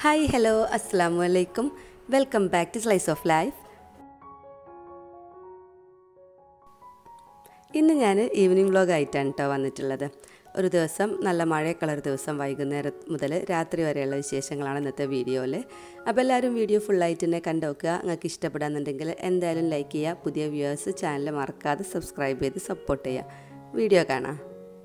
hi hello അസ്സാം വലൈക്കും welcome back to slice of life ഇന്ന് ഞാൻ ഈവനിങ് വ്ലോഗ് ആയിട്ടാണ് കേട്ടോ വന്നിട്ടുള്ളത് ഒരു ദിവസം നല്ല മഴയൊക്കെയുള്ള ഒരു ദിവസം വൈകുന്നേരം മുതൽ രാത്രി വരെയുള്ള വിശേഷങ്ങളാണ് ഇന്നത്തെ വീഡിയോയിൽ അപ്പോൾ എല്ലാവരും വീഡിയോ ഫുള്ളായിട്ട് തന്നെ കണ്ടു നോക്കുക നിങ്ങൾക്ക് ഇഷ്ടപ്പെടാന്നുണ്ടെങ്കിൽ എന്തായാലും ലൈക്ക് ചെയ്യുക പുതിയ വ്യൂവേഴ്സ് ചാനൽ മറക്കാതെ സബ്സ്ക്രൈബ് ചെയ്ത് സപ്പോർട്ട് ചെയ്യുക വീഡിയോ കാണാം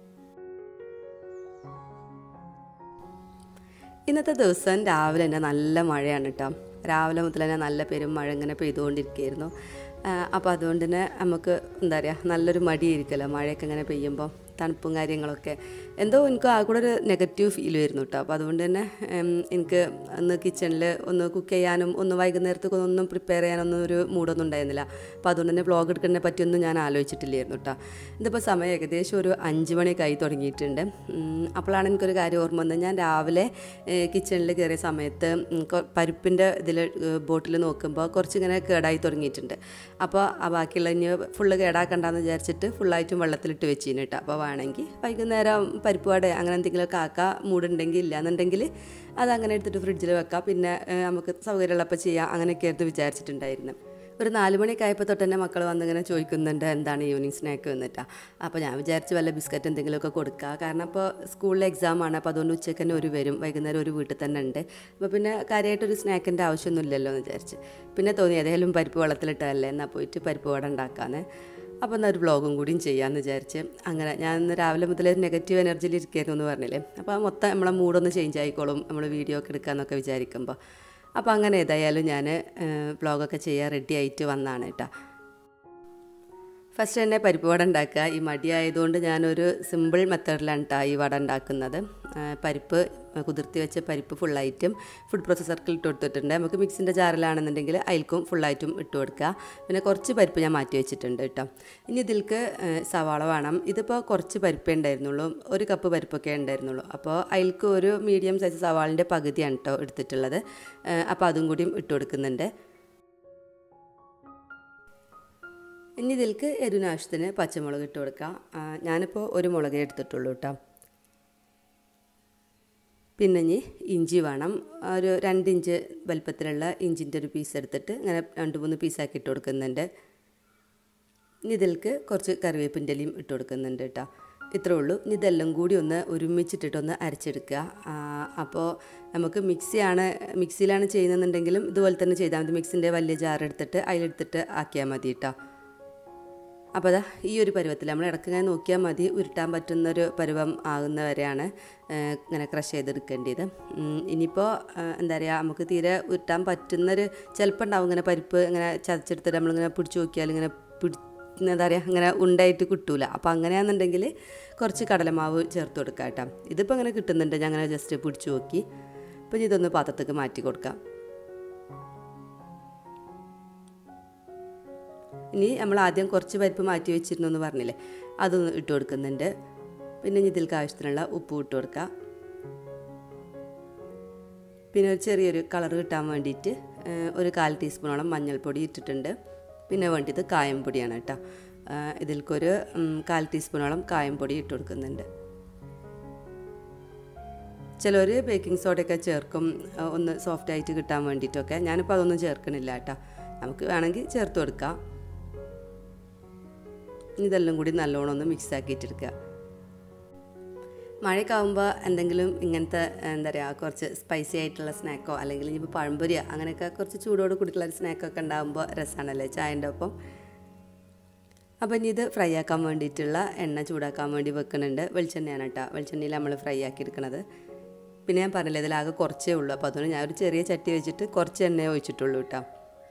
ഇന്നത്തെ ദിവസം രാവിലെ തന്നെ നല്ല മഴയാണ് കേട്ടോ രാവിലെ മുതൽ തന്നെ നല്ല പെരും മഴ ഇങ്ങനെ പെയ്തുകൊണ്ടിരിക്കുകയായിരുന്നു അപ്പോൾ അതുകൊണ്ട് തന്നെ നമുക്ക് എന്താ പറയുക നല്ലൊരു മടിയായിരിക്കുമല്ലോ മഴയൊക്കെ ഇങ്ങനെ പെയ്യുമ്പോൾ തണുപ്പും കാര്യങ്ങളൊക്കെ എന്തോ എനിക്ക് ആ കൂടെ ഒരു നെഗറ്റീവ് ഫീൽ വരുന്നു കേട്ടോ അപ്പോൾ അതുകൊണ്ട് തന്നെ എനിക്ക് ഒന്ന് കിച്ചണിൽ ഒന്ന് കുക്ക് ചെയ്യാനും ഒന്ന് വൈകുന്നേരത്തേക്ക് ഒന്നും പ്രിപ്പയർ ചെയ്യാനൊന്നും ഒരു മൂഡൊന്നും ഉണ്ടായിരുന്നില്ല അപ്പോൾ അതുകൊണ്ട് തന്നെ വ്ളോഗ് എടുക്കുന്നതിനെ പറ്റിയൊന്നും ഞാൻ ആലോചിച്ചിട്ടില്ലായിരുന്നു കേട്ടോ ഇതിപ്പോൾ സമയം ഏകദേശം ഒരു അഞ്ച് മണിയൊക്കെ ആയി തുടങ്ങിയിട്ടുണ്ട് അപ്പോഴാണ് എനിക്കൊരു കാര്യം ഓർമ്മ വന്നത് ഞാൻ രാവിലെ കിച്ചണിൽ കയറിയ സമയത്ത് പരിപ്പിൻ്റെ ഇതിൽ ബോട്ടിൽ നോക്കുമ്പോൾ കുറച്ചിങ്ങനെ കേടായി തുടങ്ങിയിട്ടുണ്ട് അപ്പോൾ ആ ബാക്കിയുള്ള ഇനി ഫുള്ള് കേടാക്കണ്ടെന്ന് വിചാരിച്ചിട്ട് ഫുള്ളായിട്ടും വെള്ളത്തിലിട്ട് വെച്ചിന് കേട്ടോ അപ്പോൾ വേണമെങ്കിൽ വൈകുന്നേരം പരിപ്പ് വട അങ്ങനെ എന്തെങ്കിലുമൊക്കെ ആക്കാം മൂടുണ്ടെങ്കിൽ ഇല്ലാന്നുണ്ടെങ്കിൽ അത് അങ്ങനെ എടുത്തിട്ട് ഫ്രിഡ്ജിൽ വെക്കാം പിന്നെ നമുക്ക് സൗകര്യമുള്ളപ്പോൾ ചെയ്യാം അങ്ങനെയൊക്കെ ആയിരുന്നു വിചാരിച്ചിട്ടുണ്ടായിരുന്നു ഒരു നാല് മണിയൊക്കെ ആയപ്പോൾ തൊട്ട് തന്നെ മക്കൾ വന്നിങ്ങനെ ചോദിക്കുന്നുണ്ട് എന്താണ് ഈവനിങ് സ്നാക്ക് വന്നിട്ടാ അപ്പോൾ ഞാൻ വിചാരിച്ച് വല്ല ബിസ്ക്കറ്റ് എന്തെങ്കിലുമൊക്കെ കൊടുക്കുക കാരണം ഇപ്പോൾ സ്കൂളിലെ എക്സാമാണ് അപ്പോൾ അതുകൊണ്ട് ഉച്ചയ്ക്ക് തന്നെ ഒരു വരും വൈകുന്നേരം ഒരു വീട്ടിൽ തന്നെ ഉണ്ട് അപ്പോൾ പിന്നെ കാര്യമായിട്ടൊരു സ്നാക്കിൻ്റെ ആവശ്യമൊന്നുമില്ലല്ലോ എന്ന് വിചാരിച്ച് പിന്നെ തോന്നി ഏതായാലും പരിപ്പ് വെള്ളത്തിലിട്ടതല്ലേ എന്നാൽ പോയിട്ട് പരിപ്പ് വട ഉണ്ടാക്കാമെന്ന് അപ്പോൾ എന്നാൽ ഒരു വ്ളോഗും കൂടിയും ചെയ്യാമെന്ന് വിചാരിച്ച് അങ്ങനെ ഞാൻ ഇന്ന് രാവിലെ മുതൽ ഒരു നെഗറ്റീവ് എനർജിയിൽ ഇരിക്കുകയായിരുന്നു എന്ന് പറഞ്ഞില്ലേ അപ്പോൾ മൊത്തം നമ്മളെ മൂഡൊന്ന് ചേഞ്ച് ആയിക്കോളും നമ്മൾ വീഡിയോ ഒക്കെ എടുക്കാമെന്നൊക്കെ വിചാരിക്കുമ്പോൾ അപ്പോൾ അങ്ങനെ ഏതായാലും ഞാൻ വ്ളോഗൊക്കെ ചെയ്യാൻ റെഡി ആയിട്ട് വന്നതാണ് കേട്ടോ ഫസ്റ്റ് തന്നെ പരിപ്പ് വട ഉണ്ടാക്കുക ഈ മടിയായതുകൊണ്ട് ഞാനൊരു സിമ്പിൾ മെത്തേഡിലാണ് കേട്ടോ ഈ വട ഉണ്ടാക്കുന്നത് പരിപ്പ് കുതിർത്തി വെച്ച പരിപ്പ് ഫുള്ളായിട്ടും ഫുഡ് പ്രോസസ്സർക്ക് ഇട്ട് കൊടുത്തിട്ടുണ്ട് നമുക്ക് മിക്സിൻ്റെ ജാറിലാണെന്നുണ്ടെങ്കിൽ അതിൽക്കും ഫുള്ളായിട്ടും ഇട്ട് കൊടുക്കുക പിന്നെ കുറച്ച് പരിപ്പ് ഞാൻ മാറ്റി വെച്ചിട്ടുണ്ട് കേട്ടോ ഇനി ഇതിൽക്ക് സവാള വേണം ഇതിപ്പോൾ കുറച്ച് പരിപ്പേ ഉണ്ടായിരുന്നുള്ളൂ ഒരു കപ്പ് പരിപ്പൊക്കെ ഉണ്ടായിരുന്നുള്ളൂ അപ്പോൾ അതിൽക്ക് ഒരു മീഡിയം സൈസ് സവാളിൻ്റെ പകുതിയാണ് കേട്ടോ എടുത്തിട്ടുള്ളത് അപ്പോൾ അതും കൂടിയും ഇട്ട് കൊടുക്കുന്നുണ്ട് ഇനി ഇതിൽക്ക് എരിവിന് ആവശ്യത്തിന് പച്ചമുളക് ഇട്ട് കൊടുക്കാം ഞാനിപ്പോൾ ഒരു മുളകേ എടുത്തിട്ടുള്ളൂ കേട്ടോ പിന്നെ ഇനി ഇഞ്ചി വേണം ഒരു രണ്ട് ഇഞ്ച് വലുപ്പത്തിലുള്ള ഇഞ്ചിൻ്റെ ഒരു പീസ് എടുത്തിട്ട് ഇങ്ങനെ രണ്ട് മൂന്ന് പീസാക്കി ഇട്ട് കൊടുക്കുന്നുണ്ട് ഇനി ഇതിൽക്ക് കുറച്ച് കറിവേപ്പിൻ്റെ ഇലയും ഇട്ട് കൊടുക്കുന്നുണ്ട് കേട്ടോ ഇത്രേ ഉള്ളൂ ഇനി ഇതെല്ലാം കൂടി ഒന്ന് ഒരുമിച്ചിട്ടിട്ടൊന്ന് അരച്ചെടുക്കുക അപ്പോൾ നമുക്ക് മിക്സിയാണ് മിക്സിയിലാണ് ചെയ്യുന്നതെന്നുണ്ടെങ്കിലും ഇതുപോലെ തന്നെ ചെയ്താൽ മതി മിക്സിൻ്റെ വലിയ ജാർ എടുത്തിട്ട് അതിലെടുത്തിട്ട് ആക്കിയാൽ മതി കേട്ടോ അപ്പോൾ അതാ ഈ ഒരു പരുവത്തിൽ നമ്മൾ ഇടയ്ക്ക് ഇങ്ങനെ നോക്കിയാൽ മതി ഉരുട്ടാൻ പറ്റുന്നൊരു പരുവം ആകുന്ന വരെയാണ് ഇങ്ങനെ ക്രഷ് ചെയ്തെടുക്കേണ്ടത് ഇനിയിപ്പോൾ എന്താ പറയുക നമുക്ക് തീരെ ഉരുട്ടാൻ പറ്റുന്നൊരു ചിലപ്പോൾ ഉണ്ടാവും ഇങ്ങനെ പരിപ്പ് ഇങ്ങനെ ചതച്ചെടുത്തിട്ട് നമ്മളിങ്ങനെ പിടിച്ച് നോക്കിയാൽ ഇങ്ങനെ പിടി എന്താ പറയുക ഇങ്ങനെ ഉണ്ടായിട്ട് കിട്ടൂല അപ്പോൾ അങ്ങനെയാണെന്നുണ്ടെങ്കിൽ കുറച്ച് കടലമാവ് ചേർത്ത് കൊടുക്കാം കേട്ടോ ഇതിപ്പോൾ ഇങ്ങനെ കിട്ടുന്നുണ്ട് ഞാൻ അങ്ങനെ ജസ്റ്റ് പിടിച്ച് നോക്കി അപ്പോൾ ഇതൊന്ന് പാത്രത്തേക്ക് മാറ്റി കൊടുക്കാം ഇനി നമ്മൾ ആദ്യം കുറച്ച് പരിപ്പ് മാറ്റി വെച്ചിരുന്നു എന്ന് പറഞ്ഞില്ലേ അതൊന്ന് ഇട്ട് കൊടുക്കുന്നുണ്ട് പിന്നെ ഇതിൽക്ക് ആവശ്യത്തിനുള്ള ഉപ്പ് ഇട്ട് കൊടുക്കുക പിന്നെ ഒരു ചെറിയൊരു കളർ കിട്ടാൻ വേണ്ടിയിട്ട് ഒരു കാൽ ടീസ്പൂണോളം മഞ്ഞൾപ്പൊടി ഇട്ടിട്ടുണ്ട് പിന്നെ വേണ്ടിയത് കായം പൊടിയാണ് കേട്ടോ ഇതിൽക്കൊരു കാൽ ടീസ്പൂണോളം കായം പൊടി ഇട്ട് കൊടുക്കുന്നുണ്ട് ചിലർ ബേക്കിംഗ് സോഡയൊക്കെ ചേർക്കും ഒന്ന് സോഫ്റ്റ് ആയിട്ട് കിട്ടാൻ വേണ്ടിയിട്ടൊക്കെ ഞാനിപ്പോൾ അതൊന്നും ചേർക്കണില്ല കേട്ടോ നമുക്ക് വേണമെങ്കിൽ ചേർത്ത് കൊടുക്കാം ഇതെല്ലാം കൂടി നല്ലോണം ഒന്ന് മിക്സ് ആക്കിയിട്ടെടുക്കുക മഴയൊക്കെ എന്തെങ്കിലും ഇങ്ങനത്തെ എന്താ പറയുക കുറച്ച് സ്പൈസി ആയിട്ടുള്ള സ്നാക്കോ അല്ലെങ്കിൽ ഇനിയിപ്പോൾ പഴംപൊരിയോ അങ്ങനെയൊക്കെ കുറച്ച് ചൂടോട് കൂടിയിട്ടുള്ള ഒരു സ്നാക്കൊക്കെ ഉണ്ടാകുമ്പോൾ രസമാണല്ലേ ചായൻ്റെ ഒപ്പം അപ്പോൾ ഇനി ഇത് ഫ്രൈ ആക്കാൻ വേണ്ടിയിട്ടുള്ള എണ്ണ ചൂടാക്കാൻ വേണ്ടി വെക്കുന്നുണ്ട് വെളിച്ചെണ്ണയാണ് കേട്ടോ വെളിച്ചെണ്ണയിൽ നമ്മൾ ഫ്രൈ ആക്കി എടുക്കുന്നത് പിന്നെ ഞാൻ പറഞ്ഞില്ലേ ഇതിലാകെ കുറച്ചേ ഉള്ളൂ അപ്പോൾ അതുകൊണ്ട് ഞാൻ ഒരു ചെറിയ ചട്ടി വെച്ചിട്ട് കുറച്ച് എണ്ണയെ ഒഴിച്ചിട്ടുള്ളൂ കേട്ടോ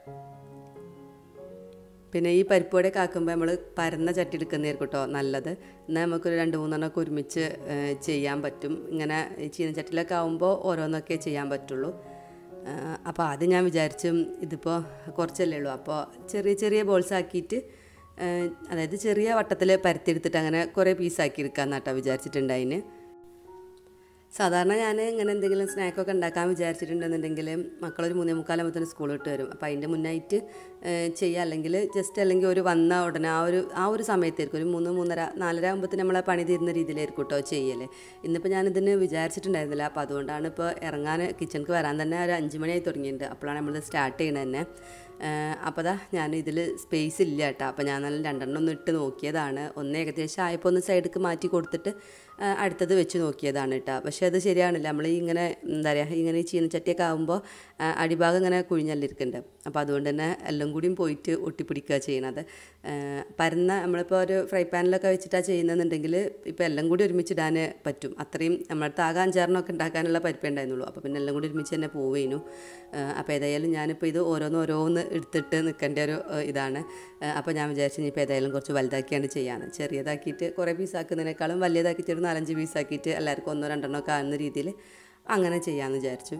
പിന്നെ ഈ പരിപ്പോടെയൊക്കെ ആക്കുമ്പോൾ നമ്മൾ പരന്ന ചട്ടി എടുക്കുന്നതായിരിക്കും കേട്ടോ നല്ലത് എന്നാൽ നമുക്കൊരു രണ്ട് മൂന്നെണ്ണമൊക്കെ ഒരുമിച്ച് ചെയ്യാൻ പറ്റും ഇങ്ങനെ ചീനച്ചട്ടിലൊക്കെ ആകുമ്പോൾ ഓരോന്നൊക്കെ ചെയ്യാൻ പറ്റുള്ളൂ അപ്പോൾ ആദ്യം ഞാൻ വിചാരിച്ചു ഇതിപ്പോൾ കുറച്ചല്ലേ ഉള്ളൂ അപ്പോൾ ചെറിയ ചെറിയ ബോൾസ് ആക്കിയിട്ട് അതായത് ചെറിയ വട്ടത്തിൽ പരത്തിയെടുത്തിട്ട് അങ്ങനെ കുറേ പീസാക്കി എടുക്കാമെന്നാട്ടോ വിചാരിച്ചിട്ടുണ്ടായിന് സാധാരണ ഞാൻ ഇങ്ങനെ എന്തെങ്കിലും സ്നാക്കൊക്കെ ഉണ്ടാക്കാൻ വിചാരിച്ചിട്ടുണ്ടെന്നുണ്ടെങ്കിൽ മക്കളൊരു മൂന്നേ മുക്കാലാകുമ്പോൾ സ്കൂൾ വിട്ട് വരും അപ്പോൾ അതിൻ്റെ മുന്നായിട്ട് ചെയ്യുക അല്ലെങ്കിൽ ജസ്റ്റ് അല്ലെങ്കിൽ ഒരു വന്ന ഉടനെ ആ ഒരു ആ ഒരു സമയത്തായിരിക്കും ഒരു മൂന്ന് മൂന്നര നാലര ആകുമ്പോഴത്തേന് നമ്മളെ പണി തീരുന്ന രീതിയിലായിരിക്കും കേട്ടോ ചെയ്യൽ ഇന്നിപ്പോൾ ഞാനിതിന് വിചാരിച്ചിട്ടുണ്ടായിരുന്നില്ല അപ്പോൾ അതുകൊണ്ടാണ് ഇപ്പോൾ ഇറങ്ങാൻ കിച്ചണിക്ക് വരാൻ തന്നെ ഒരു അഞ്ച് മണിയായി തുടങ്ങിയിട്ടുണ്ട് അപ്പോഴാണ് നമ്മളിത് സ്റ്റാർട്ട് ചെയ്യണത് തന്നെ അപ്പോൾ ദാ ഞാൻ ഇതിൽ സ്പേസ് ഇല്ല കേട്ടോ അപ്പോൾ ഞാൻ നല്ല രണ്ടെണ്ണം ഒന്ന് ഇട്ട് നോക്കിയതാണ് ഒന്ന് ഏകദേശം ആയപ്പോൾ ഒന്ന് സൈഡിലേക്ക് മാറ്റി കൊടുത്തിട്ട് ആ, അടുത്തത് വെച്ച് നോക്കിയതാണ് കേട്ടോ പക്ഷേ അത് ശരിയാണില്ല നമ്മൾ ഈ ഇങ്ങനെ എന്താ പറയുക ഇങ്ങനെ ഈ ചീനച്ചട്ടിയൊക്കെ ആകുമ്പോൾ ആ, അടിഭാഗം ഇങ്ങനെ കുഴിഞ്ഞല്ലിരിക്കുന്നുണ്ട് അപ്പോൾ അതുകൊണ്ട് തന്നെ എല്ലാം കൂടിയും പോയിട്ട് ഒട്ടിപ്പിടിക്കുക ചെയ്യണത് ആ, പരന്ന നമ്മളിപ്പോൾ ഒരു ഫ്രൈ പാനിലൊക്കെ വെച്ചിട്ടാണ് ചെയ്യുന്നതെന്നുണ്ടെങ്കിൽ ഇപ്പോൾ എല്ലാം കൂടി ഒരുമിച്ചിടാൻ പറ്റും അത്രയും നമ്മളടുത്ത് ആകെ അഞ്ചാറിനൊക്കെ ഉണ്ടാക്കാനുള്ള പരിപ്പേ ഉണ്ടായിരുന്നുള്ളൂ അപ്പോൾ പിന്നെ എല്ലാം കൂടി ഒരുമിച്ച് തന്നെ പോവേനു അപ്പോൾ ഏതായാലും ഞാനിപ്പോൾ ഇത് ഓരോന്ന് ഓരോന്ന് എടുത്തിട്ട് നിൽക്കേണ്ട ഒരു ആ, ഇതാണ് അപ്പോൾ ഞാൻ വിചാരിച്ചു ഇനിയിപ്പോൾ ഏതായാലും കുറച്ച് വലുതാക്കിയാണ് ചെയ്യാന്ന് ചെറിയതാക്കിയിട്ട് കുറേ പീസാക്കുന്നതിനേക്കാളും വലിയതാക്കിയിട്ട് ഒരു നാലഞ്ച് പീസാക്കിയിട്ട് എല്ലാവർക്കും ഒന്നോ രണ്ടെണ്ണോ ഒക്കെ ആകുന്ന രീതിയിൽ അങ്ങനെ ചെയ്യാമെന്ന് വിചാരിച്ചു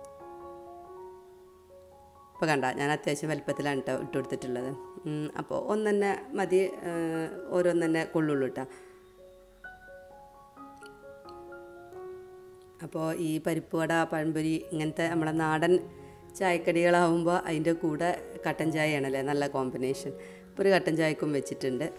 ഇപ്പോൾ കണ്ട ഞാൻ അത്യാവശ്യം വലുപ്പത്തിലാണ് കേട്ടോ ഇട്ട് കൊടുത്തിട്ടുള്ളത് ഉം, അപ്പോൾ ഒന്ന് തന്നെ മതി ആ, ഓരോന്ന് തന്നെ കൊള്ളുള്ളൂ കേട്ടോ അപ്പോൾ ഈ പരിപ്പ് വട പഴംപൊരി ഇങ്ങനത്തെ നമ്മളെ നാടൻ ചായക്കടികളാവുമ്പോൾ അതിൻ്റെ കൂടെ കട്ടൻ ചായയാണല്ലേ നല്ല കോമ്പിനേഷൻ അപ്പോൾ ഒരു കട്ടൻ ചായക്കും വെച്ചിട്ടുണ്ട്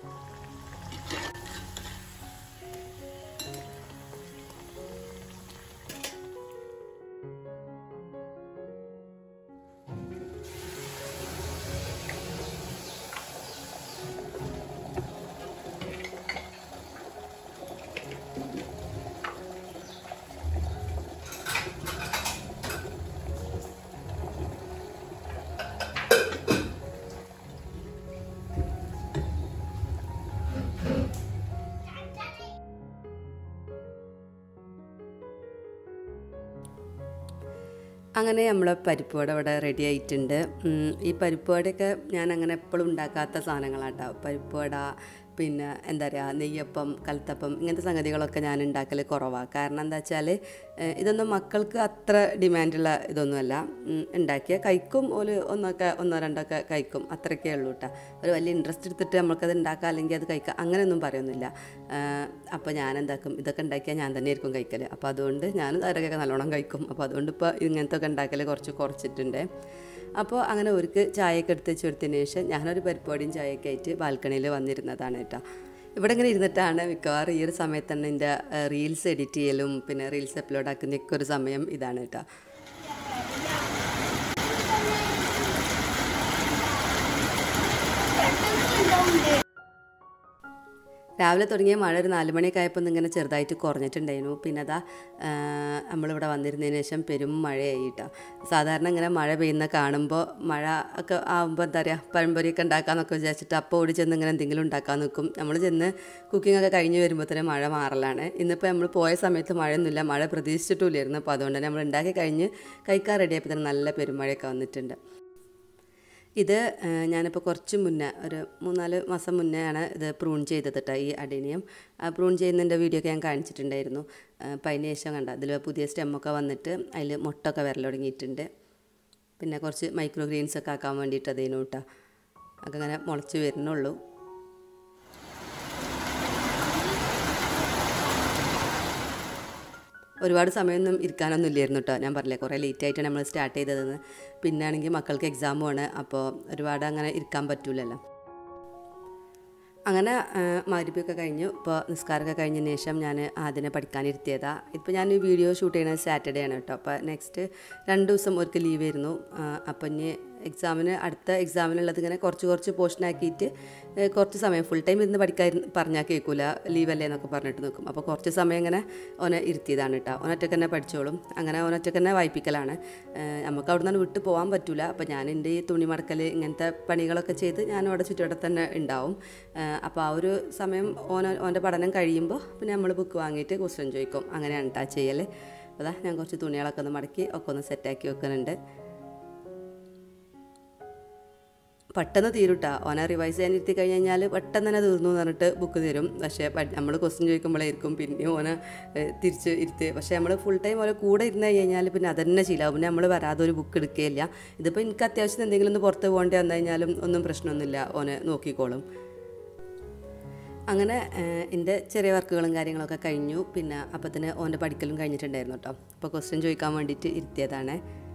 അങ്ങനെ നമ്മളെ പരിപ്പ് വട ഇവിടെ റെഡി ആയിട്ടുണ്ട് ഉം, ഈ പരിപ്പ് വടയൊക്കെ ഞാൻ അങ്ങനെ എപ്പോഴും ഉണ്ടാക്കാത്ത സാധനങ്ങളാട്ടോ പരിപ്പ് വട പിന്നെ എന്താ പറയുക നെയ്യപ്പം കൽത്തപ്പം ഇങ്ങനത്തെ സംഗതികളൊക്കെ ഞാൻ ഉണ്ടാക്കൽ കുറവാണ് കാരണം എന്താ വെച്ചാൽ ഇതൊന്നും മക്കൾക്ക് അത്ര ഡിമാൻഡുള്ള ഇതൊന്നുമല്ല ഉം, ഉണ്ടാക്കിയ കഴിക്കും ഒരു ഒന്നൊക്കെ ഒന്നോ രണ്ടൊക്കെ കഴിക്കും അത്രയൊക്കെ ഉള്ളൂ കേട്ടോ ഒരു വലിയ ഇൻട്രസ്റ്റ് എടുത്തിട്ട് നമ്മൾക്കത് ഉണ്ടാക്കാം അല്ലെങ്കിൽ അത് കഴിക്കാം അങ്ങനെയൊന്നും പറയുന്നില്ല അപ്പോൾ ഞാൻ എന്താക്കും ഇതൊക്കെ ഉണ്ടാക്കിയാൽ ഞാൻ തന്നെ ആയിരിക്കും കഴിക്കൽ അപ്പോൾ അതുകൊണ്ട് ഞാനും അവരൊക്കെ നല്ലോണം കഴിക്കും അപ്പോൾ അതുകൊണ്ട് ഇപ്പോൾ ഇങ്ങനത്തെ ഒക്കെ ഉണ്ടാക്കൽ കുറച്ച് കുറച്ചിട്ടുണ്ട് അപ്പോൾ അങ്ങനെ ഒരുക്ക് ചായയൊക്കെ എടുത്ത് വെച്ച് കൊടുത്തതിന് ശേഷം ഞാനൊരു പരിപ്പാടിയും ചായയൊക്കെ ആയിട്ട് ബാൽക്കണിയിൽ വന്നിരുന്നതാണ് കേട്ടോ ഇവിടെ ഇങ്ങനെ ഇരുന്നിട്ടാണ് മിക്കവാറും ഈ ഒരു സമയത്ത് തന്നെ എൻ്റെ റീൽസ് എഡിറ്റ് ചെയ്യലും പിന്നെ റീൽസ് അപ്ലോഡ് ആക്കുന്നതൊക്കെ ഒരു സമയം ഇതാണ് കേട്ടോ രാവിലെ തുടങ്ങിയ മഴ ഒരു നാല് മണിയൊക്കെ ആയപ്പോൾ ഒന്ന് ഇങ്ങനെ ചെറുതായിട്ട് കുറഞ്ഞിട്ടുണ്ടായിരുന്നു പിന്നെ അതാ ആ, നമ്മളിവിടെ വന്നിരുന്നതിന് ശേഷം പെരും മഴയായി കേട്ടോ സാധാരണ ഇങ്ങനെ മഴ പെയ്യുന്ന കാണുമ്പോൾ മഴ ഒക്കെ ആകുമ്പോൾ എന്താ പറയുക പഴംപൊരിയൊക്കെ ഉണ്ടാക്കാമെന്നൊക്കെ വിചാരിച്ചിട്ട് അപ്പോൾ ഓടി ചെന്ന് ഇങ്ങനെ എന്തെങ്കിലും ഉണ്ടാക്കാൻ നിൽക്കും നമ്മൾ ചെന്ന് കുക്കിംഗ് ഒക്കെ കഴിഞ്ഞ് വരുമ്പോൾ തന്നെ മഴ മാറലാണ് ഇന്നിപ്പോൾ നമ്മൾ പോയ സമയത്ത് മഴയൊന്നുമില്ല മഴ പ്രതീക്ഷിച്ചിട്ടുമില്ലായിരുന്നു അപ്പോൾ അതുകൊണ്ട് തന്നെ നമ്മൾ ഉണ്ടാക്കി കഴിഞ്ഞ് കഴിക്കാൻ റെഡിയായപ്പോൾ തന്നെ നല്ല പെരുമഴയൊക്കെ വന്നിട്ടുണ്ട് ഇത് ആ, ഞാനിപ്പോൾ കുറച്ച് മുന്നേ ഒരു മൂന്നാല് മാസം മുന്നേ ആണ് ഇത് പ്രൂൺ ചെയ്തത് കേട്ടോ ഈ അഡീനിയം പ്രൂൺ ചെയ്യുന്നതിൻ്റെ വീഡിയോ ഒക്കെ ഞാൻ കാണിച്ചിട്ടുണ്ടായിരുന്നു ആ, അപ്പോൾ അതിന് ശേഷം കണ്ട അതിൽ പുതിയ സ്റ്റെമ്മൊക്കെ വന്നിട്ട് അതിൽ മുട്ടൊക്കെ വരൽ തുടങ്ങിയിട്ടുണ്ട് പിന്നെ കുറച്ച് മൈക്രോ ഗ്രീൻസ് ഒക്കെ ആക്കാൻ വേണ്ടിയിട്ട് അതേനു കേട്ടോ ഒക്കെ അങ്ങനെ മുളച്ച് വരുന്നുള്ളൂ ഒരുപാട് സമയമൊന്നും ഇരിക്കാനൊന്നും ഇല്ലായിരുന്നു കേട്ടോ ഞാൻ പറഞ്ഞില്ലേ കുറേ ലേറ്റ് ആയിട്ടാണ് നമ്മൾ സ്റ്റാർട്ട് ചെയ്തതെന്ന് പിന്നെ ആണെങ്കിൽ മക്കൾക്ക് എക്സാമുമാണ് അപ്പോൾ ഒരുപാട് അങ്ങനെ ഇരിക്കാൻ പറ്റൂലല്ലോ അങ്ങനെ മരുപ്പൊക്കെ കഴിഞ്ഞു ഇപ്പോൾ നിസ്കാരമൊക്കെ കഴിഞ്ഞതിന് ശേഷം ഞാൻ അതിനെ പഠിക്കാനിരുത്തിയതാണ് ഇപ്പോൾ ഞാൻ ഈ വീഡിയോ ഷൂട്ട് ചെയ്യുന്നത് സാറ്റർഡേ ആണ് കേട്ടോ അപ്പോൾ നെക്സ്റ്റ് രണ്ട് ദിവസം ഒരിക്കൽ ലീവ് ആയിരുന്നു അപ്പോൾ ഇനി എക്സാമിന് അടുത്ത എക്സാമിനുള്ളത് ഇങ്ങനെ കുറച്ച് കുറച്ച് പോർഷൻ ആക്കിയിട്ട് ഏഹ് കുറച്ച് സമയം ഫുൾ ടൈം ഇരുന്ന് പഠിക്കാൻ പറഞ്ഞാൽ കേൾക്കൂല ലീവല്ലേ എന്നൊക്കെ പറഞ്ഞിട്ട് നിൽക്കും അപ്പോൾ കുറച്ച് സമയം ഇങ്ങനെ ഓനെ ഇരുത്തിയതാണ് കേട്ടോ ഓനൊറ്റക്ക് തന്നെ പഠിച്ചോളും അങ്ങനെ ഓനൊറ്റക്ക് തന്നെ വായിപ്പിക്കലാണ് ഏഹ് നമുക്ക് അവിടെ നിന്ന് വിട്ട് പോകാൻ പറ്റില്ല അപ്പോൾ ഞാൻ എൻ്റെ ഈ തുണി മടക്കൽ ഇങ്ങനത്തെ പണികളൊക്കെ ചെയ്ത് ഞാൻ അവിടെ ചുറ്റുവട്ടം തന്നെ ഉണ്ടാവും ഏഹ് അപ്പോൾ ആ ഒരു സമയം ഓന ഓൻ്റെ പഠനം കഴിയുമ്പോൾ പിന്നെ നമ്മൾ ബുക്ക് വാങ്ങിയിട്ട് ക്വസ്റ്റ്യൻ ചോദിക്കും അങ്ങനെയാണ് കേട്ടോ ചെയ്യൽ അപ്പോൾ അതാ ഞാൻ കുറച്ച് തുണികളൊക്കെ ഒന്ന് മടക്കി ഒക്കെ ഒന്ന് സെറ്റാക്കി വെക്കുന്നുണ്ട് പെട്ടെന്ന് തീരുട്ടാ ഓനെ റിവൈസ് ചെയ്യാൻ ഇരുത്തി കഴിഞ്ഞ് കഴിഞ്ഞാൽ പെട്ടെന്ന് തന്നെ തീർന്നു എന്ന് പറഞ്ഞിട്ട് ബുക്ക് തരും പക്ഷേ നമ്മൾ ക്വസ്റ്റ്യൻ ചോദിക്കുമ്പോഴായിരിക്കും പിന്നെയും ഓനെ ഏഹ്, തിരിച്ച് ഇരുത്തി പക്ഷേ നമ്മൾ ഫുൾ ടൈം ഓരോ കൂടെ ഇരുന്ന് കഴിഞ്ഞാൽ പിന്നെ അതന്നെ ശീലമാവും പിന്നെ നമ്മൾ വരാതെ ഒരു ബുക്ക് എടുക്കുകയില്ല ഇതിപ്പോൾ എനിക്ക് അത്യാവശ്യം എന്തെങ്കിലും ഒന്ന് പുറത്ത് പോകേണ്ടി വന്നു കഴിഞ്ഞാലും ഒന്നും പ്രശ്നമൊന്നുമില്ല ഓനെ നോക്കിക്കോളും അങ്ങനെ ഏഹ്, എൻ്റെ ചെറിയ വർക്കുകളും കാര്യങ്ങളൊക്കെ കഴിഞ്ഞു പിന്നെ അപ്പത്തിന് ഓൻ്റെ പഠിക്കലും കഴിഞ്ഞിട്ടുണ്ടായിരുന്നു കേട്ടോ അപ്പോൾ ക്വസ്റ്റ്യൻ ചോദിക്കാൻ വേണ്ടിയിട്ട് ഇരുത്തിയതാണ്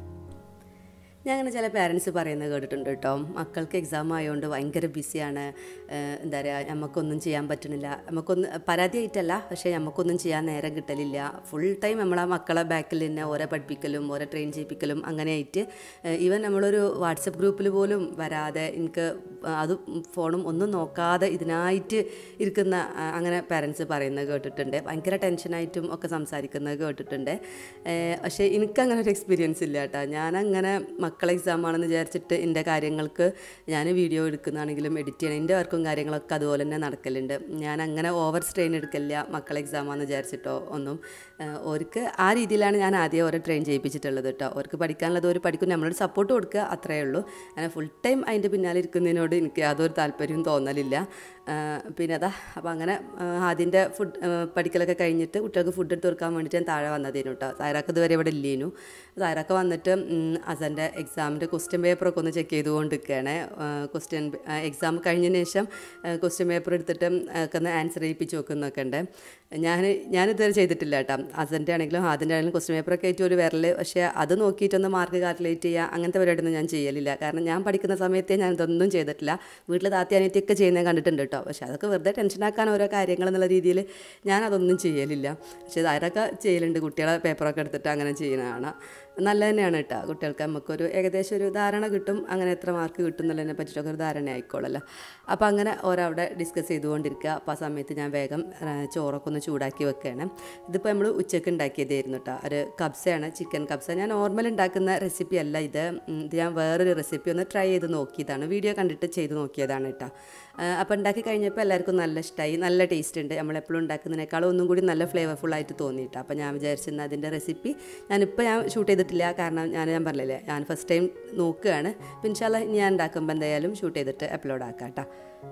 ഞാൻ അങ്ങനെ ചില പാരൻസ് പറയുന്നത് കേട്ടിട്ടുണ്ട് കേട്ടോ മക്കൾക്ക് എക്സാം ആയതുകൊണ്ട് ഭയങ്കര ബിസിയാണ് ഏഹ് എന്താ പറയുക നമുക്കൊന്നും ചെയ്യാൻ പറ്റണില്ല നമുക്കൊന്നും പരാതിയായിട്ടല്ല പക്ഷേ നമുക്കൊന്നും ചെയ്യാൻ നേരം കിട്ടലില്ല ഫുൾ ടൈം നമ്മളെ മക്കളെ ബാക്കിൽ തന്നെ ഓരോ പഠിപ്പിക്കലും ഓരോ ട്രെയിൻ ചെയ്യിപ്പിക്കലും അങ്ങനെയായിട്ട് ഈവൻ നമ്മളൊരു വാട്സപ്പ് ഗ്രൂപ്പിൽ പോലും വരാതെ എനിക്ക് അത് ഫോണും ഒന്നും നോക്കാതെ ഇതിനായിട്ട് ഇരിക്കുന്ന ആ, അങ്ങനെ പാരൻസ് പറയുന്നത് കേട്ടിട്ടുണ്ട് ഭയങ്കര ടെൻഷനായിട്ടും ഒക്കെ സംസാരിക്കുന്നത് കേട്ടിട്ടുണ്ട് ഏഹ് പക്ഷേ എനിക്കങ്ങനെ ഒരു എക്സ്പീരിയൻസ് ഇല്ല കേട്ടോ ഞാനങ്ങനെ മക്കളെ എക്സാം ആണെന്ന് വിചാരിച്ചിട്ട് എൻ്റെ കാര്യങ്ങൾക്ക് ഞാൻ വീഡിയോ എടുക്കുന്നതാണെങ്കിലും എഡിറ്റ് ചെയ്യണം എൻ്റെ വർക്കും കാര്യങ്ങളൊക്കെ അതുപോലെ തന്നെ നടക്കലുണ്ട് ഞാൻ അങ്ങനെ ഓവർ സ്ട്രെയിൻ എടുക്കില്ല മക്കളെ എക്സാം ആണെന്ന് വിചാരിച്ചിട്ടോ ഒന്നും ഏഹ് ഓർക്ക് ആ രീതിയിലാണ് ഞാൻ ആദ്യം ഓരോ ട്രെയിൻ ചെയ്യിപ്പിച്ചിട്ടുള്ളത് കേട്ടോ അവർക്ക് പഠിക്കാനുള്ളത് ഒരു പഠിക്കും നമ്മളൊരു സപ്പോർട്ട് കൊടുക്കുക അത്രയേ ഉള്ളൂ അങ്ങനെ ഫുൾ ടൈം അതിൻ്റെ പിന്നാലെ ഇരിക്കുന്നതിനോട് എനിക്ക് യാതൊരു താല്പര്യവും തോന്നലില്ല ഏഹ് പിന്നെ അതാ അപ്പോൾ അങ്ങനെ ആദ്യൻ്റെ ഫുഡ് പഠിക്കലൊക്കെ കഴിഞ്ഞിട്ട് കുട്ടികൾക്ക് ഫുഡ് എടുത്ത് കൊടുക്കാൻ വേണ്ടിയിട്ട് ഞാൻ താഴെ വന്നതേനു കേട്ടോ സായറാക്ക് ഇതുവരെ ഇവിടെ ഇല്ലേനു സായറാക്ക് വന്നിട്ട് ഉം, അസൻ്റെ എക്സാമിൻ്റെ ക്വസ്റ്റ്യൻ പേപ്പറൊക്കെ ഒന്ന് ചെക്ക് ചെയ്തുകൊണ്ടിരിക്കുകയാണ് ക്വസ്റ്റ്യൻ എക്സാം കഴിഞ്ഞതിന് ശേഷം ക്വസ്റ്റ്യൻ പേപ്പർ എടുത്തിട്ട് ഒക്കെ ഒന്ന് ആൻസർ ചെയ്യിപ്പിച്ച് വെക്കുന്നൊക്കെ ഉണ്ട് ഞാൻ ഞാനിതുവരെ ചെയ്തിട്ടില്ല കേട്ടോ അസൻ്റെ ആണെങ്കിലും അതിൻ്റെ ആണെങ്കിലും ക്വസ്റ്റ്യൻ പേപ്പറൊക്കെ ആയിട്ട് ഒരു വിരൽ പക്ഷേ അത് നോക്കിയിട്ടൊന്ന് മാർക്ക് കാൽക്കുലേറ്റ് ചെയ്യുക അങ്ങനത്തെ പരിപാടിയൊന്നും ഞാൻ ചെയ്യലില്ല കാരണം ഞാൻ പഠിക്കുന്ന സമയത്തേ ഞാൻ ഇതൊന്നും ചെയ്തിട്ടില്ല വീട്ടിൽ താത്തി അനിയത്തിയൊക്കെ ചെയ്യുന്നത് കണ്ടിട്ടുണ്ട് കേട്ടോ പക്ഷേ അതൊക്കെ വെറുതെ ടെൻഷനാക്കാൻ ഓരോ കാര്യങ്ങൾ എന്നുള്ള രീതിയിൽ ഞാൻ അതൊന്നും ചെയ്യലില്ല പക്ഷേ അതൊക്കെ ചെയ്യലുണ്ട് കുട്ടികളെ പേപ്പറൊക്കെ എടുത്തിട്ട് അങ്ങനെ ചെയ്യുന്നതാണ് നല്ല തന്നെയാണ് കേട്ടോ കുട്ടികൾക്ക് നമുക്കൊരു ഏകദേശം ഒരു ധാരണ കിട്ടും അങ്ങനെ എത്ര മാർക്ക് കിട്ടും എന്നുള്ളതിനെ പറ്റിയിട്ടൊക്കെ ഒരു ധാരണ ആയിക്കോളല്ലോ അപ്പോൾ അങ്ങനെ ഓരോ അവിടെ ഡിസ്കസ് ചെയ്തുകൊണ്ടിരിക്കുക അപ്പോൾ ആ സമയത്ത് ഞാൻ വേഗം ആ, ചോറൊക്കെ ഒന്ന് ചൂടാക്കി വെക്കുകയാണ് ഇതിപ്പോൾ നമ്മൾ ഉച്ചയ്ക്ക് ഉണ്ടാക്കിയതായിരുന്നു കേട്ടോ ഒരു കബ്സയാണ് ചിക്കൻ കബ്സ ഞാൻ നോർമൽ ഉണ്ടാക്കുന്ന റെസിപ്പി അല്ല ഇത് ഉം, ഇത് ഞാൻ വേറൊരു റെസിപ്പി ഒന്ന് ട്രൈ ചെയ്ത് നോക്കിയതാണ് വീഡിയോ കണ്ടിട്ട് ചെയ്ത് നോക്കിയതാണ് കേട്ടോ അപ്പോൾ ഉണ്ടാക്കി കഴിഞ്ഞപ്പോൾ എല്ലാവർക്കും നല്ല ഇഷ്ടമായി നല്ല ടേസ്റ്റ് ഉണ്ട് നമ്മളെപ്പോഴും ഉണ്ടാക്കുന്നതിനേക്കാളും ഒന്നും കൂടി നല്ല ഫ്ലേവർഫുൾ ആയിട്ട് തോന്നിയിട്ടോ അപ്പോൾ ഞാൻ വിചാരിച്ചിരുന്ന അതിൻ്റെ റെസിപ്പി ഞാനിപ്പോൾ ഞാൻ ഷൂട്ട് ചെയ്തിട്ടില്ല കാരണം ഞാൻ ഞാൻ പറഞ്ഞില്ലേ ഞാൻ ഫസ്റ്റ് ടൈം നോക്കുകയാണ് പിന്നെ ഇൻഷാല്ല ഇനി ഞാൻ ഉണ്ടാക്കുമ്പോൾ എന്തായാലും ഷൂട്ട് ചെയ്തിട്ട് അപ്ലോഡ് ആക്കാം കേട്ടോ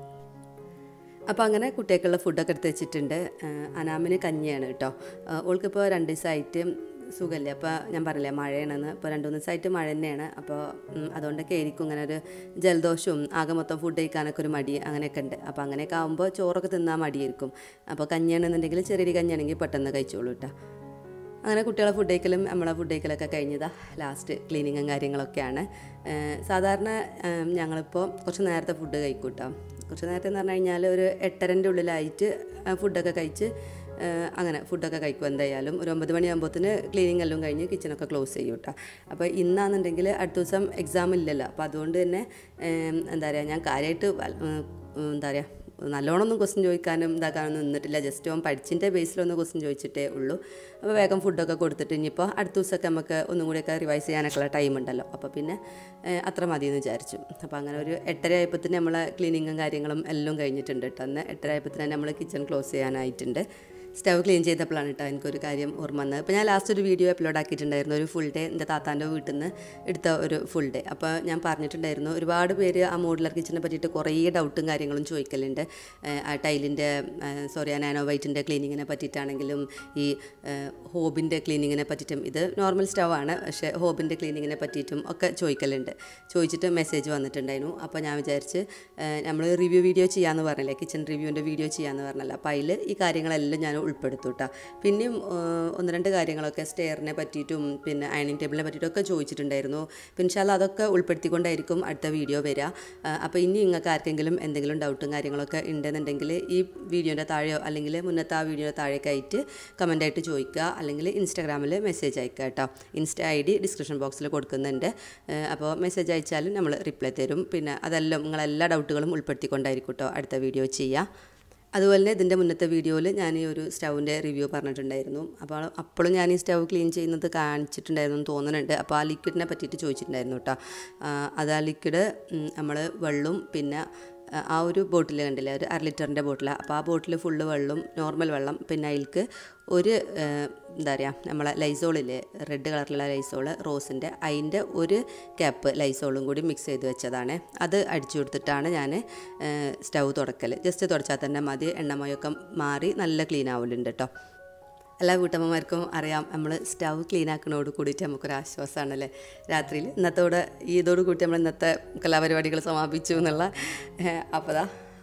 അപ്പോൾ അങ്ങനെ കുട്ടികൾക്കുള്ള ഫുഡൊക്കെ എടുത്ത് വെച്ചിട്ടുണ്ട് ആ, അനാമിന് കഞ്ഞിയാണ് കേട്ടോ ആ, ഓൾക്കിപ്പോൾ രണ്ട് ദിവസമായിട്ട് സുഖമില്ല അപ്പോൾ ഞാൻ പറഞ്ഞില്ലേ മഴയാണെന്ന് ഇപ്പോൾ രണ്ട് മൂന്ന് ദിവസമായിട്ട് മഴ തന്നെയാണ് അപ്പോൾ ഉം, അതുകൊണ്ടൊക്കെ ആയിരിക്കും ഇങ്ങനെ ഒരു ജലദോഷവും ആകെ മൊത്തം ഫുഡ് കഴിക്കാനൊക്കെ ഒരു മടി അങ്ങനെയൊക്കെ ഉണ്ട് അപ്പോൾ അങ്ങനെയൊക്കെ ആകുമ്പോൾ ചോറൊക്കെ തിന്നാൻ മടിയായിരിക്കും അപ്പോൾ കഞ്ഞിയാണെന്നുണ്ടെങ്കിൽ ചെറിയൊരു കഞ്ഞിയാണെങ്കിൽ പെട്ടെന്ന് കഴിച്ചോളൂ കേട്ടോ അങ്ങനെ കുട്ടികളെ ഫുഡ് കഴിക്കലും നമ്മളെ ഫുഡ് കഴിക്കലൊക്കെ കഴിഞ്ഞതാ ലാസ്റ്റ് ക്ലീനിങ്ങും കാര്യങ്ങളൊക്കെയാണ് ഏഹ് സാധാരണ ഏഹ് ഞങ്ങളിപ്പോൾ കുറച്ച് നേരത്തെ ഫുഡ് കഴിക്കും കേട്ടോ കുറച്ച് നേരത്തെ എന്ന് പറഞ്ഞു കഴിഞ്ഞാൽ ഒരു എട്ടരൻ്റെ ഉള്ളിലായിട്ട് ആ ഫുഡൊക്കെ കഴിച്ച് ഏഹ് അങ്ങനെ ഫുഡൊക്കെ കഴിക്കും എന്തായാലും ഒരു ഒമ്പത് മണിയാകുമ്പോഴത്തേന് ക്ലീനിങ് എല്ലാം കഴിഞ്ഞ് കിച്ചണൊക്കെ ക്ലോസ് ചെയ്യും കേട്ടോ അപ്പോൾ ഇന്നാണെന്നുണ്ടെങ്കിൽ അടുത്ത ദിവസം എക്സാം ഇല്ലല്ലോ അപ്പോൾ അതുകൊണ്ട് തന്നെ ഏഹ് എന്താ പറയുക ഞാൻ കാര്യമായിട്ട് വൽ- ഏഹ് എന്താ പറയുക നല്ലോണമൊന്നും ക്വസ്റ്റ്യൻ ചോദിക്കാനും ഇതാക്കാനൊന്നും നിന്നിട്ടില്ല ജസ്റ്റ് ഓൻ പഠിച്ചിൻ്റെ ബേസിലൊന്ന് ക്വസ്റ്റ്യൻ ചോദിച്ചിട്ടേ ഉള്ളൂ അപ്പോൾ വേഗം ഫുഡൊക്കെ കൊടുത്തിട്ട് ഇനിയിപ്പോൾ അടുത്ത ദിവസമൊക്കെ നമുക്ക് ഒന്നും കൂടിയൊക്കെ റിവൈസ് ചെയ്യാനൊക്കെയുള്ള ടൈം ഉണ്ടല്ലോ അപ്പോൾ പിന്നെ ഏഹ്, അത്ര മതി എന്ന് വിചാരിച്ചു അപ്പോൾ അങ്ങനെ ഒരു എട്ടര ആയപ്പോഴത്തേന് നമ്മളെ ക്ലീനിങ്ങും കാര്യങ്ങളും എല്ലാം കഴിഞ്ഞിട്ടുണ്ട് കേട്ടോ അന്ന് എട്ടര ആയപ്പോഴത്തേന് നമ്മൾ കിച്ചൺ ക്ലോസ് ചെയ്യാനായിട്ടുണ്ട് സ്റ്റവ് ക്ലീൻ ചെയ്തപ്പോഴാണ് കേട്ടോ എനിക്കൊരു കാര്യം ഓർമ്മ വന്നത് അപ്പോൾ ഞാൻ ലാസ്റ്റ് ഒരു വീഡിയോ അപ്ലോഡ് ആക്കിയിട്ടുണ്ടായിരുന്നു ഒരു ഫുൾ ഡേ എൻ്റെ താത്താൻ്റെ വീട്ടിൽ നിന്ന് എടുത്ത ഒരു ഫുൾ ഡേ അപ്പോൾ ഞാൻ പറഞ്ഞിട്ടുണ്ടായിരുന്നു ഒരുപാട് പേര് ആ മോഡുലർ കിച്ചനെ പറ്റിയിട്ട് കുറേ ഡൗട്ടും കാര്യങ്ങളും ചോദിക്കലുണ്ട് ഏഹ് ആ ടൈലിൻ്റെ സോറി ആ നാനോ വൈറ്റിൻ്റെ ക്ലീനിങ്ങിനെ പറ്റിയിട്ടാണെങ്കിലും ഈ ഹോബിൻ്റെ ക്ലീനിങ്ങിനെ പറ്റിയിട്ടും ഇത് നോർമൽ സ്റ്റവ് ആണ് പക്ഷേ ഹോബിൻ്റെ ക്ലീനിങ്ങിനെ പറ്റിയിട്ടും ഒക്കെ ചോദിക്കലുണ്ട് ചോദിച്ചിട്ട് മെസ്സേജ് വന്നിട്ടുണ്ടായിരുന്നു അപ്പോൾ ഞാൻ വിചാരിച്ച് നമ്മൾ റിവ്യൂ വീഡിയോ ചെയ്യാമെന്ന് പറഞ്ഞില്ലേ കിച്ചൺ റിവ്യൂവിൻ്റെ വീഡിയോ ചെയ്യാമെന്ന് പറഞ്ഞല്ലോ അപ്പോൾ അതിൽ ഈ കാര്യങ്ങളെല്ലാം ഞാൻ ഉൾപ്പെടുത്തു കേട്ടോ പിന്നെയും ഏഹ്, ഒന്ന് രണ്ട് കാര്യങ്ങളൊക്കെ സ്റ്റെയറിനെ പറ്റിയിട്ടും പിന്നെ അയണിങ് ടേബിളിനെ പറ്റിയിട്ടൊക്കെ ചോദിച്ചിട്ടുണ്ടായിരുന്നു പിന്നെ ഇൻഷാല്ലാ അതൊക്കെ ഉൾപ്പെടുത്തിക്കൊണ്ടായിരിക്കും അടുത്ത വീഡിയോ വരിക ഏഹ്, അപ്പോൾ ഇനി നിങ്ങൾക്ക് ആർക്കെങ്കിലും എന്തെങ്കിലും ഡൗട്ടും കാര്യങ്ങളൊക്കെ ഉണ്ടെന്നുണ്ടെങ്കിൽ ഈ വീഡിയോൻ്റെ താഴെയോ അല്ലെങ്കിൽ മുന്നത്തെ ആ വീഡിയോയുടെ താഴെയൊക്കെ ആയിട്ട് കമൻ്റായിട്ട് ചോദിക്കുക അല്ലെങ്കിൽ ഇൻസ്റ്റാഗ്രാമിൽ മെസ്സേജ് അയക്കുക കേട്ടോ ഇൻസ്റ്റ ഐ ഡി ഡിസ്ക്രിപ്ഷൻ ബോക്സിൽ കൊടുക്കുന്നുണ്ട് ഏഹ്, അപ്പോൾ മെസ്സേജ് അയച്ചാലും നമ്മൾ റിപ്ലൈ തരും പിന്നെ അതെല്ലാം നിങ്ങളെല്ലാ ഡൗട്ടുകളും ഉൾപ്പെടുത്തിക്കൊണ്ടായിരിക്കും കേട്ടോ അടുത്ത വീഡിയോ ചെയ്യുക അതുപോലെ തന്നെ ഇതിൻ്റെ മുന്നത്തെ വീഡിയോയിൽ ഞാൻ ഈ ഒരു സ്റ്റൗവിൻ്റെ റിവ്യൂ പറഞ്ഞിട്ടുണ്ടായിരുന്നു അപ്പോൾ അപ്പോഴും ഞാൻ ഈ സ്റ്റവ് ക്ലീൻ ചെയ്യുന്നത് കാണിച്ചിട്ടുണ്ടായിരുന്നു എന്ന് തോന്നുന്നുണ്ട് അപ്പോൾ ആ ലിക്വിഡിനെ പറ്റിയിട്ട് ചോദിച്ചിട്ടുണ്ടായിരുന്നു കേട്ടോ ആ, അത് ആ ലിക്വിഡ് നമ്മൾ വെള്ളവും പിന്നെ ആ, ആ ഒരു ബോട്ടിൽ കണ്ടില്ലേ ഒരു അര ലിറ്ററിൻ്റെ ബോട്ടിലാണ് അപ്പോൾ ആ ബോട്ടിൽ ഫുള്ള് വെള്ളം നോർമൽ വെള്ളം പിന്നെ അതിൽക്ക് ഒരു ആ, എന്താ പറയുക നമ്മളെ ലൈസോളില്ലേ റെഡ് കളറിലുള്ള ലൈസോള് റോസിൻ്റെ അതിൻ്റെ ഒരു ക്യാപ്പ് ലൈസോളും കൂടി മിക്സ് ചെയ്ത് വെച്ചതാണ് അത് അടിച്ചു കൊടുത്തിട്ടാണ് ഞാൻ സ്റ്റൗ തുടക്കൽ ജസ്റ്റ് തുടച്ചാൽ തന്നെ മതി എണ്ണമയൊക്കെ മാറി നല്ല ക്ലീൻ ആവലുണ്ട് കേട്ടോ എല്ലാ വീട്ടമ്മമാർക്കും അറിയാം നമ്മൾ സ്റ്റൗ ക്ലീൻ ആക്കുന്നതോട് കൂടിയിട്ട് നമുക്കൊരു ആശ്വാസമാണല്ലേ രാത്രിയിൽ ഇന്നത്തോടെ ഈ ഇതോട് കൂടി നമ്മൾ ഇന്നത്തെ കലാപരിപാടികൾ സമാപിച്ചു എന്നുള്ള അപ്പോൾ ദാ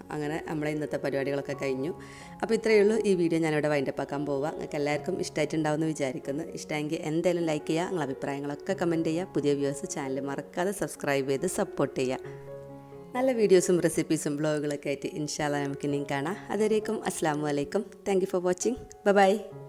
അങ്ങനെ നമ്മളെ ഇന്നത്തെ പരിപാടികളൊക്കെ കഴിഞ്ഞു അപ്പോൾ ഇത്രയേ ഉള്ളൂ ഈ വീഡിയോ ഞാനിവിടെ വൈൻഡപ്പ് ആക്കാൻ പോവുക നിങ്ങൾക്ക് എല്ലാവർക്കും ഇഷ്ടമായിട്ടുണ്ടാവുമെന്ന് വിചാരിക്കുന്നു ഇഷ്ടമെങ്കിൽ എന്തായാലും ലൈക്ക് ചെയ്യുക നിങ്ങളുടെ അഭിപ്രായങ്ങളൊക്കെ കമൻറ്റ് ചെയ്യുക പുതിയ വ്യൂവേഴ്സ് ചാനൽ മറക്കാതെ സബ്സ്ക്രൈബ് ചെയ്ത് സപ്പോർട്ട് ചെയ്യുക നല്ല വീഡിയോസും റെസിപ്പീസും ബ്ലോഗുകളൊക്കെ ആയിട്ട് ഇൻഷാല്ല നമുക്ക് ഇനിയും കാണാം അതുവരേക്കും അസ്സാം വലൈക്കും thank you for watching by